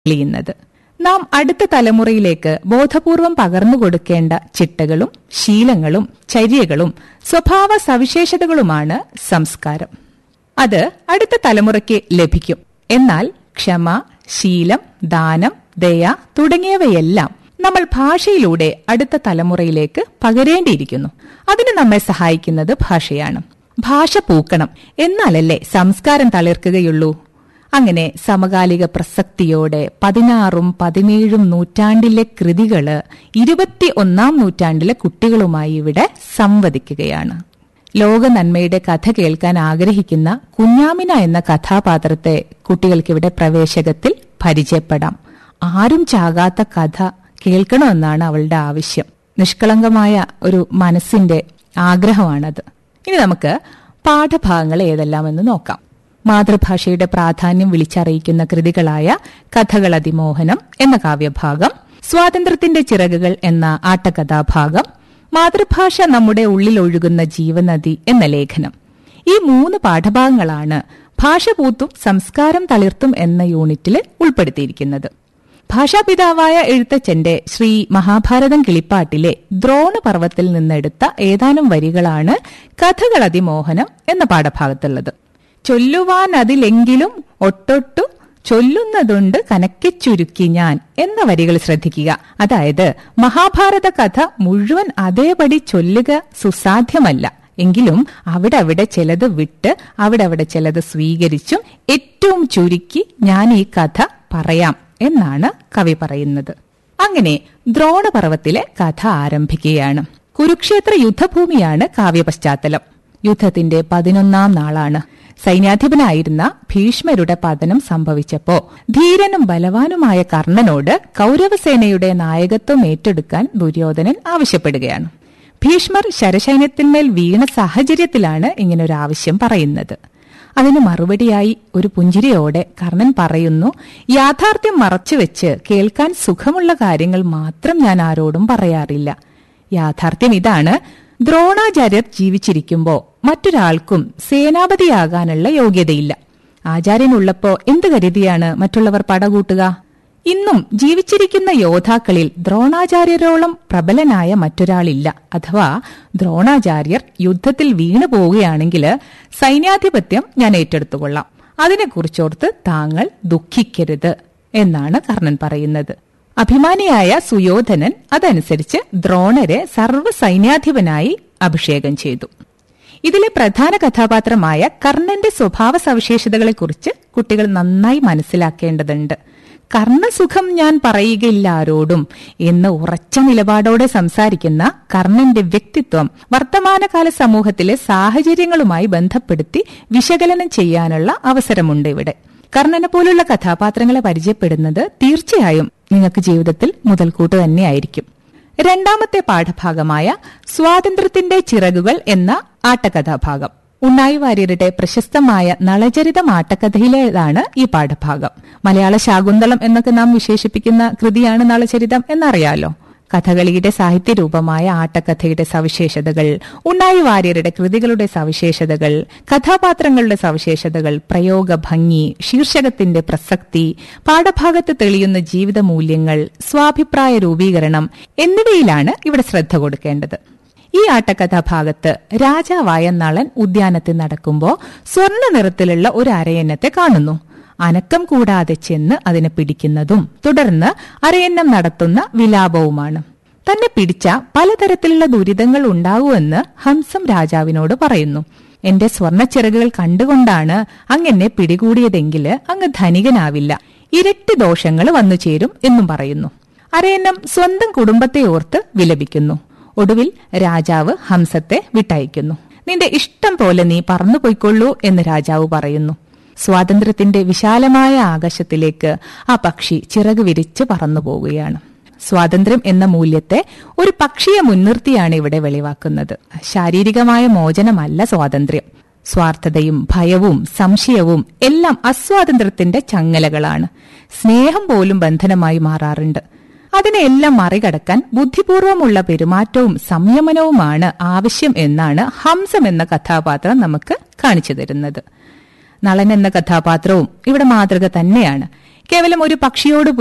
തെളിയുന്നത് നാം അടുത്ത തലമുറയിലേക്ക് ബോധപൂർവം പകർന്നു കൊടുക്കേണ്ട ചിട്ടകളും ശീലങ്ങളും ചര്യകളും സ്വഭാവ സവിശേഷതകളുമാണ് സംസ്കാരം അത് അടുത്ത തലമുറയ്ക്ക് ലഭിക്കും എന്നാൽ ക്ഷമ ശീലം ദാനം ദയ തുടങ്ങിയവയെല്ലാം നമ്മൾ ഭാഷയിലൂടെ അടുത്ത തലമുറയിലേക്ക് പകരേണ്ടിയിരിക്കുന്നു അതിന് നമ്മെ സഹായിക്കുന്നത് ഭാഷയാണ് ഭാഷ പൂക്കണം എന്നാലല്ലേ സംസ്കാരം തളിർക്കുകയുള്ളൂ അങ്ങനെ സമകാലിക പ്രസക്തിയോടെ പതിനാറും പതിനേഴും നൂറ്റാണ്ടിലെ കൃതികള് ഇരുപത്തി ഒന്നാം നൂറ്റാണ്ടിലെ കുട്ടികളുമായി ഇവിടെ സംവദിക്കുകയാണ് ലോക നന്മയുടെ കഥ കേൾക്കാൻ ആഗ്രഹിക്കുന്ന കുഞ്ഞാമിന എന്ന കഥാപാത്രത്തെ കുട്ടികൾക്കിവിടെ പ്രവേശകത്തിൽ പരിചയപ്പെടാം ആരും ചാകാത്ത കഥ കേൾക്കണമെന്നാണ് അവളുടെ ആവശ്യം നിഷ്കളങ്കമായ ഒരു മനസ്സിന്റെ ആഗ്രഹമാണത് ഇനി നമുക്ക് പാഠഭാഗങ്ങൾ ഏതെല്ലാമെന്ന് നോക്കാം മാതൃഭാഷയുടെ പ്രാധാന്യം വിളിച്ചറിയിക്കുന്ന കൃതികളായ കഥകൾ അതിമോഹനം എന്ന കാവ്യഭാഗം സ്വാതന്ത്ര്യത്തിന്റെ ചിറകുകൾ എന്ന ആട്ടകഥാഭാഗം മാതൃഭാഷ നമ്മുടെ ഉള്ളിൽ ഒഴുകുന്ന ജീവനദി എന്ന ലേഖനം ഈ മൂന്ന് പാഠഭാഗങ്ങളാണ് ഭാഷ പൂത്തും സംസ്കാരം തളിർത്തും എന്ന യൂണിറ്റിൽ ഉൾപ്പെടുത്തിയിരിക്കുന്നത് ഭാഷാപിതാവായ എഴുത്തച്ഛന്റെ ശ്രീ മഹാഭാരതം കിളിപ്പാട്ടിലെ ദ്രോണ പർവ്വത്തിൽ നിന്നെടുത്ത ഏതാനും വരികളാണ് കഥകൾ അതിമോഹനം എന്ന പാഠഭാഗത്തുള്ളത് ചൊല്ലുവാൻ അതിലെങ്കിലും ഒട്ടൊട്ടു ചൊല്ലുന്നതുണ്ട് കനക്കെ ചുരുക്കി ഞാൻ എന്ന വരികൾ ശ്രദ്ധിക്കുക അതായത് മഹാഭാരത കഥ മുഴുവൻ അതേപടി ചൊല്ലുക സുസാധ്യമല്ല എങ്കിലും അവിടെ അവിടെ ചിലത് വിട്ട് അവിടെ അവിടെ ചിലത് സ്വീകരിച്ചും ഏറ്റവും ചുരുക്കി ഞാൻ ഈ കഥ പറയാം എന്നാണ് കവി പറയുന്നത് അങ്ങനെ ദ്രോണപർവത്തിലെ കഥ ആരംഭിക്കുകയാണ് കുരുക്ഷേത്ര യുദ്ധഭൂമിയാണ് കാവ്യപശ്ചാത്തലം യുദ്ധത്തിന്റെ പതിനൊന്നാം നാളാണ് സൈന്യാധിപനായിരുന്ന ഭീഷ്മരുടെ പതനം സംഭവിച്ചപ്പോ ധീരനും ബലവാനുമായ കർണനോട് കൗരവസേനയുടെ നായകത്വം ഏറ്റെടുക്കാൻ ദുര്യോധനൻ ആവശ്യപ്പെടുകയാണ് ഭീഷ്മർ ശരസൈന്യത്തിന്മേൽ വീണ സാഹചര്യത്തിലാണ് ഇങ്ങനൊരു ആവശ്യം പറയുന്നത് അതിന് മറുപടിയായി ഒരു പുഞ്ചിരിയോടെ കർണൻ പറയുന്നു യാഥാർത്ഥ്യം മറച്ചുവെച്ച് കേൾക്കാൻ സുഖമുള്ള കാര്യങ്ങൾ മാത്രം ഞാൻ ആരോടും പറയാറില്ല യാഥാർത്ഥ്യം ഇതാണ് ദ്രോണാചാര്യർ ജീവിച്ചിരിക്കുമ്പോ മറ്റൊരാൾക്കും സേനാപതിയാകാനുള്ള യോഗ്യതയില്ല ആചാര്യനുള്ളപ്പോ എന്ത് കരുതിയാണ് മറ്റുള്ളവർ പടകൂട്ടുക ഇന്നും ജീവിച്ചിരിക്കുന്ന യോദ്ധാക്കളിൽ ദ്രോണാചാര്യരോളം പ്രബലനായ മറ്റൊരാളില്ല അഥവാ ദ്രോണാചാര്യർ യുദ്ധത്തിൽ വീണു പോവുകയാണെങ്കിൽ സൈന്യാധിപത്യം ഞാൻ ഏറ്റെടുത്തുകൊള്ളാം അതിനെക്കുറിച്ചോർത്ത് താങ്കൾ ദുഃഖിക്കരുത് എന്നാണ് കർണൻ പറയുന്നത് അഭിമാനിയായ സുയോധനൻ അതനുസരിച്ച് ദ്രോണരെ സർവ്വ സൈന്യാധിപനായി അഭിഷേകം ചെയ്തു ഇതിലെ പ്രധാന കഥാപാത്രമായ കർണന്റെ സ്വഭാവ സവിശേഷതകളെക്കുറിച്ച് കുട്ടികൾ നന്നായി മനസ്സിലാക്കേണ്ടതുണ്ട് കർണസുഖം ഞാൻ പറയുകയില്ല ആരോടും എന്ന് ഉറച്ച നിലപാടോടെ സംസാരിക്കുന്ന കർണന്റെ വ്യക്തിത്വം വർത്തമാനകാല സമൂഹത്തിലെ സാഹചര്യങ്ങളുമായി ബന്ധപ്പെടുത്തി വിശകലനം ചെയ്യാനുള്ള അവസരമുണ്ട് ഇവിടെ കർണനെ പോലുള്ള കഥാപാത്രങ്ങളെ പരിചയപ്പെടുന്നത് തീർച്ചയായും നിങ്ങൾക്ക് ജീവിതത്തിൽ മുതൽക്കൂട്ട് തന്നെയായിരിക്കും രണ്ടാമത്തെ പാഠഭാഗമായ സ്വാതന്ത്ര്യത്തിന്റെ ചിറകുകൾ എന്ന ആട്ടകഥാഭാഗം ഉണ്ണായി വാര്യരുടെ പ്രശസ്തമായ നളചരിതം ആട്ടക്കഥയിലേതാണ് ഈ പാഠഭാഗം മലയാള ശാകുന്തളം എന്നൊക്കെ നാം വിശേഷിപ്പിക്കുന്ന കൃതിയാണ് നളചരിതം എന്നറിയാലോ കഥകളിയുടെ സാഹിത്യരൂപമായ ആട്ടക്കഥയുടെ സവിശേഷതകൾ ഉണ്ണായി വാര്യരുടെ കൃതികളുടെ സവിശേഷതകൾ കഥാപാത്രങ്ങളുടെ സവിശേഷതകൾ പ്രയോഗ ഭംഗി ശീർഷകത്തിന്റെ പ്രസക്തി പാഠഭാഗത്ത് തെളിയുന്ന ജീവിത മൂല്യങ്ങൾ സ്വാഭിപ്രായ രൂപീകരണം എന്നിവയിലാണ് ഇവിടെ ശ്രദ്ധ കൊടുക്കേണ്ടത് ഈ ആട്ടക്കഥാഭാഗത്ത് രാജാവായ നളൻ ഉദ്യാനത്തിൽ നടക്കുമ്പോൾ സ്വർണ്ണ നിറത്തിലുള്ള ഒരു അരയന്നത്തെ കാണുന്നു അനക്കം കൂടാതെ ചെന്ന് അതിനെ പിടിക്കുന്നതും തുടർന്ന് അരയന്നം നടത്തുന്ന വിലാപവുമാണ് തന്നെ പിടിച്ച പലതരത്തിലുള്ള ദുരിതങ്ങൾ ഉണ്ടാകുമെന്ന് ഹംസം രാജാവിനോട് പറയുന്നു എന്റെ സ്വർണ്ണച്ചിറകുകൾ കണ്ടുകൊണ്ടാണ് അങ്ങെന്നെ പിടികൂടിയതെങ്കിൽ അങ്ങ് ധനികനാവില്ല ഇരട്ടി ദോഷങ്ങൾ വന്നു ചേരും എന്നും പറയുന്നു അരയന്നം സ്വന്തം കുടുംബത്തെ ഓർത്ത് വിലപിക്കുന്നു ഒടുവിൽ രാജാവ് ഹംസത്തെ വിട്ടയക്കുന്നു നിന്റെ ഇഷ്ടം പോലെ നീ പറന്നു പോയിക്കൊള്ളൂ എന്ന് രാജാവ് പറയുന്നു സ്വാതന്ത്ര്യത്തിന്റെ വിശാലമായ ആകാശത്തിലേക്ക് ആ പക്ഷി ചിറക് വിരിച്ച് പറന്നു പോവുകയാണ് സ്വാതന്ത്ര്യം എന്ന മൂല്യത്തെ ഒരു പക്ഷിയെ മുൻനിർത്തിയാണ് ഇവിടെ വെളിവാക്കുന്നത് ശാരീരികമായ മോചനമല്ല സ്വാതന്ത്ര്യം സ്വാർത്ഥതയും ഭയവും സംശയവും എല്ലാം അസ്വാതന്ത്ര്യത്തിന്റെ ചങ്ങലകളാണ് സ്നേഹം പോലും ബന്ധനമായി മാറാറുണ്ട് അതിനെല്ലാം മറികടക്കാൻ ബുദ്ധിപൂർവമുള്ള പെരുമാറ്റവും സംയമനവുമാണ് ആവശ്യം എന്നാണ് ഹംസം എന്ന കഥാപാത്രം നമുക്ക് കാണിച്ചു തരുന്നത് നളൻ എന്ന കഥാപാത്രവും ഇവിടെ മാതൃക തന്നെയാണ് കേവലം ഒരു പക്ഷിയോട്